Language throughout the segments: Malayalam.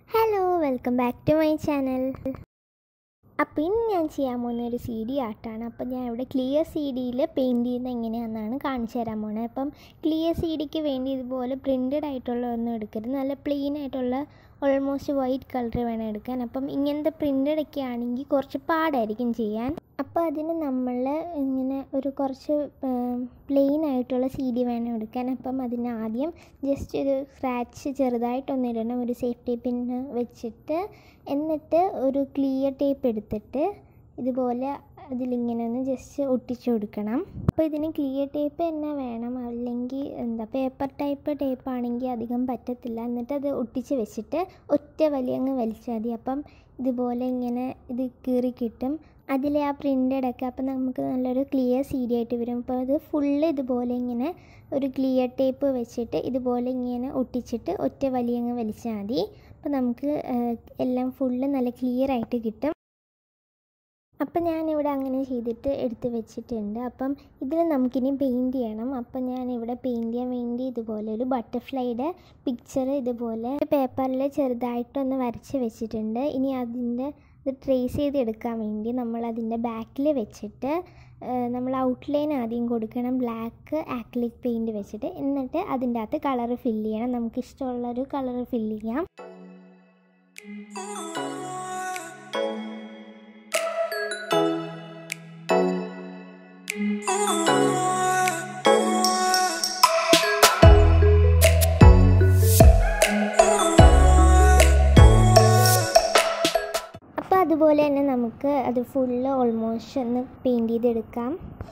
hello welcome back to my channel അപ്പോൾ ഇന്ന് ഞാൻ ചെയ്യാൻ പോകുന്ന ഒരു സി ഡി ആർട്ടാണ് അപ്പോൾ ഞാൻ ഇവിടെ ക്ലിയർ സി ഡിയിൽ പെയിൻറ്റ് ചെയ്യുന്നത് എങ്ങനെയാണെന്നാണ് കാണിച്ചു തരാൻ പോകുന്നത് അപ്പം ക്ലിയർ സി ഡിക്ക് വേണ്ടി ഇതുപോലെ പ്രിൻറ്റഡ് ആയിട്ടുള്ള ഒന്നും എടുക്കരുത് നല്ല പ്ലെയിൻ ആയിട്ടുള്ള ഓൾമോസ്റ്റ് വൈറ്റ് കളർ വേണം എടുക്കാൻ അപ്പം ഇങ്ങനത്തെ പ്രിൻറ്റഡ് ഒക്കെ ആണെങ്കിൽ കുറച്ച് പാടായിരിക്കും ചെയ്യാൻ അപ്പോൾ അതിന് നമ്മൾ ഇങ്ങനെ ഒരു കുറച്ച് പ്ലെയിൻ ആയിട്ടുള്ള സി ഡി വേണം എടുക്കാൻ അപ്പം അതിന് ആദ്യം ജസ്റ്റ് ഒരു സ്ക്രാച്ച് ചെറുതായിട്ടൊന്ന് ഇടണം ഒരു സേഫ്റ്റി പിൻ വെച്ചിട്ട് എന്നിട്ട് ഒരു ക്ലിയർ ടേപ്പ് എടുത്തിട്ട് ഇതുപോലെ അതിലിങ്ങനെ ഒന്ന് ജസ്റ്റ് ഒട്ടിച്ചു കൊടുക്കണം അപ്പോൾ ഇതിന് ക്ലിയർ ടേപ്പ് തന്നെ വേണം അല്ലെങ്കിൽ എന്താ പേപ്പർ ടൈപ്പ് ടേപ്പ് ആണെങ്കിൽ അധികം പറ്റത്തില്ല എന്നിട്ട് അത് ഒട്ടിച്ച് വെച്ചിട്ട് ഒറ്റ വലി അങ്ങ് വലിച്ചാൽ മതി അപ്പം ഇതുപോലെ ഇങ്ങനെ ഇത് കീറി കിട്ടും അതിലെ ആ പ്രിൻ്റഡ് ഒക്കെ അപ്പം നമുക്ക് നല്ലൊരു ക്ലിയർ സി ഡി ആയിട്ട് വരും അപ്പോൾ അത് ഫുള്ള് ഇതുപോലെ ഇങ്ങനെ ഒരു ക്ലിയർ ടേപ്പ് വെച്ചിട്ട് ഇതുപോലെ ഇങ്ങനെ ഒട്ടിച്ചിട്ട് ഒറ്റ വലിയ അങ്ങ് വലിച്ചാൽ മതി അപ്പോൾ നമുക്ക് എല്ലാം ഫുള്ള് നല്ല ക്ലിയർ ആയിട്ട് കിട്ടും അപ്പം ഞാനിവിടെ അങ്ങനെ ചെയ്തിട്ട് എടുത്ത് വെച്ചിട്ടുണ്ട് അപ്പം ഇതിൽ നമുക്കിനി പെയിൻറ്റ് ചെയ്യണം അപ്പം ഞാനിവിടെ പെയിൻറ്റ് ചെയ്യാൻ വേണ്ടി ഇതുപോലെ ഒരു ബട്ടർഫ്ലൈയുടെ പിക്ചർ ഇതുപോലെ പേപ്പറിൽ ചെറുതായിട്ടൊന്ന് വരച്ച് വെച്ചിട്ടുണ്ട് ഇനി അതിൻ്റെ ഇത് ട്രേസ് ചെയ്തെടുക്കാൻ വേണ്ടി നമ്മൾ അതിൻ്റെ ബാക്കിൽ വെച്ചിട്ട് നമ്മൾ ഔട്ട്ലൈൻ ആദ്യം കൊടുക്കണം ബ്ലാക്ക് ആക്ലിക് പെയിൻറ്റ് വെച്ചിട്ട് എന്നിട്ട് അതിൻ്റെ അകത്ത് കളർ ഫില്ല് ചെയ്യണം നമുക്ക് ഇഷ്ടമുള്ളൊരു കളർ ഫില്ല് ചെയ്യാം അപ്പോൾ അതുപോലെ തന്നെ നമുക്ക് അത് ഫുള്ള് ഓൾമോസ്റ്റ് ഒന്ന് പെയിൻറ്റ് ചെയ്തെടുക്കാം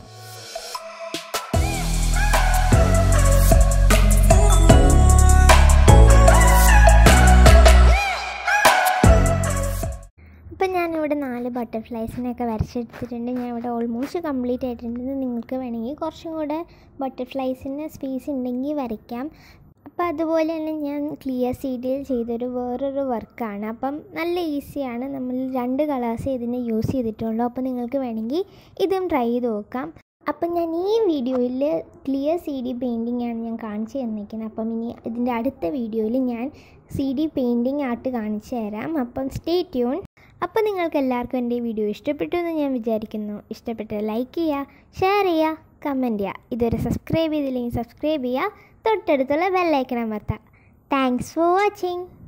അപ്പം ഞാനിവിടെ നാല് ബട്ടർഫ്ലൈസിനെയൊക്കെ വരച്ചെടുത്തിട്ടുണ്ട് ഞാൻ ഇവിടെ ഓൾമോസ്റ്റ് കംപ്ലീറ്റ് ആയിട്ടുണ്ട് നിങ്ങൾക്ക് വേണമെങ്കിൽ കുറച്ചും കൂടെ ബട്ടർഫ്ലൈസിന് സ്പേസ് ഉണ്ടെങ്കിൽ വരയ്ക്കാം അപ്പോൾ അതുപോലെ തന്നെ ഞാൻ ക്ലിയർ സീഡിൽ ചെയ്തൊരു വേറൊരു വർക്കാണ് അപ്പം നല്ല ഈസിയാണ് നമ്മൾ രണ്ട് കളേഴ്സ് ഇതിന് യൂസ് ചെയ്തിട്ടുള്ളൂ അപ്പോൾ നിങ്ങൾക്ക് വേണമെങ്കിൽ ഇതും ട്രൈ ചെയ്ത് നോക്കാം അപ്പം ഞാൻ ഈ വീഡിയോയിൽ ക്ലിയർ സി ഡി പെയിൻറ്റിംഗ് ആണ് ഞാൻ കാണിച്ചു തന്നിരിക്കുന്നത് അപ്പം ഇനി ഇതിൻ്റെ അടുത്ത വീഡിയോയിൽ ഞാൻ സി ഡി പെയിൻറ്റിംഗ് ആർട്ട് കാണിച്ചു തരാം അപ്പം സ്റ്റേ ട്യൂൺ അപ്പോൾ നിങ്ങൾക്ക് എല്ലാവർക്കും എൻ്റെ വീഡിയോ ഇഷ്ടപ്പെട്ടു എന്ന് ഞാൻ വിചാരിക്കുന്നു ഇഷ്ടപ്പെട്ട് ലൈക്ക് ചെയ്യുക ഷെയർ ചെയ്യുക കമൻറ്റ് ചെയ്യുക ഇതുവരെ സബ്സ്ക്രൈബ് ചെയ്തില്ലെങ്കിൽ സബ്സ്ക്രൈബ് ചെയ്യുക തൊട്ടടുത്തുള്ള ബെല്ലൈക്കൺ അമർത്താം താങ്ക്സ് ഫോർ വാച്ചിങ്